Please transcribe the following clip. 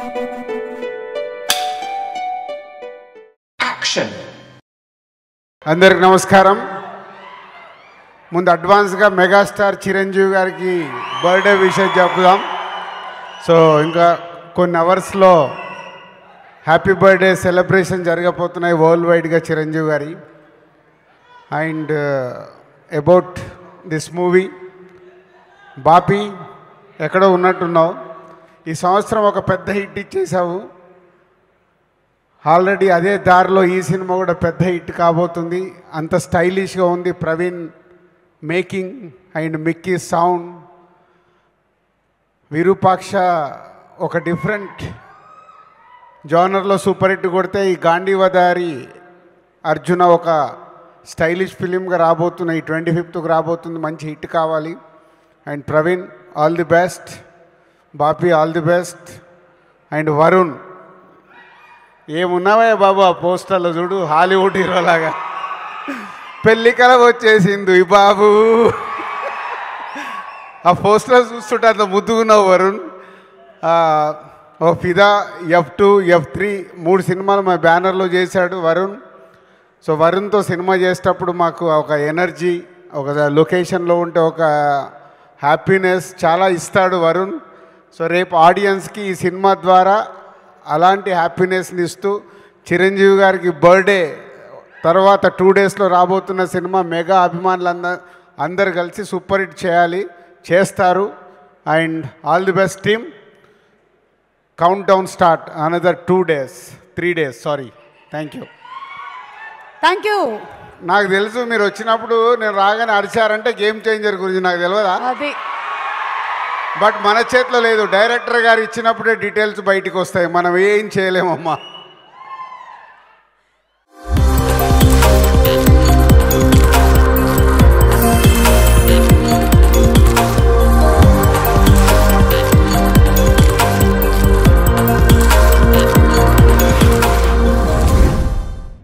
Action. అందరికి నమస్కారం ముందు అడ్వాన్స్గా మెగాస్టార్ చిరంజీవి గారికి బర్త్డే విషయం చెప్పుదాం సో ఇంకా కొన్ని అవర్స్లో హ్యాపీ బర్త్డే సెలబ్రేషన్ జరగబోతున్నాయి వరల్డ్ వైడ్గా చిరంజీవి గారి and about this movie Bapi ఎక్కడో ఉన్నట్టున్నావు ఈ సంవత్సరం ఒక పెద్ద హిట్ ఇచ్చేసావు ఆల్రెడీ అదే దారిలో ఈ సినిమా కూడా పెద్ద హిట్ కాబోతుంది అంత స్టైలిష్గా ఉంది Praveen making and Mickey sound Virupaksha ఒక డిఫరెంట్ జానర్లో సూపర్ హిట్ కొడితే ఈ గాంధీవదారి అర్జున ఒక స్టైలిష్ ఫిలింగా రాబోతున్న ఈ ట్వంటీ ఫిఫ్త్కి రాబోతుంది మంచి హిట్ కావాలి and Praveen all the best Bapi all the best and Varun ఏమున్నావే బాబు ఆ పోస్టర్లో చూడు హాలీవుడ్ హీరోలాగా పెళ్లి కల వచ్చేసింది ఈ బాబు ఆ పోస్టర్ చూస్తుంటే అంత ముద్దుగున్నావు వరుణ్ ఆ, ఓ ఫిదా ఎఫ్ టూ ఎఫ్ త్రీ మూడు సినిమాలు మా బ్యానర్లో చేశాడు వరుణ్ సో వరుణ్తో సినిమా చేసేటప్పుడు మాకు ఒక ఎనర్జీ ఒక లొకేషన్లో ఉంటే ఒక హ్యాపీనెస్ చాలా ఇస్తాడు వరుణ్ సో రేపు ఆడియన్స్కి ఈ సినిమా ద్వారా అలాంటి హ్యాపీనెస్ని ఇస్తూ చిరంజీవి గారికి బర్త్డే తర్వాత టూ డేస్లో రాబోతున్న సినిమా మెగా అభిమానులు అంద అందరు కలిసి సూపర్ హిట్ చేయాలి చేస్తారు and all the best team count down start another two days three days sorry thank you thank you నాకు తెలుసు మీరు వచ్చినప్పుడు నేను రాగానే అరిచారంటే గేమ్ చేంజర్ గురించి నాకు తెలియదా అది బట్ మన చేతిలో లేదు డైరెక్టర్ గారు ఇచ్చినప్పుడే డీటెయిల్స్ బయటికి వస్తాయి మనం ఏం చేయలేమమ్మా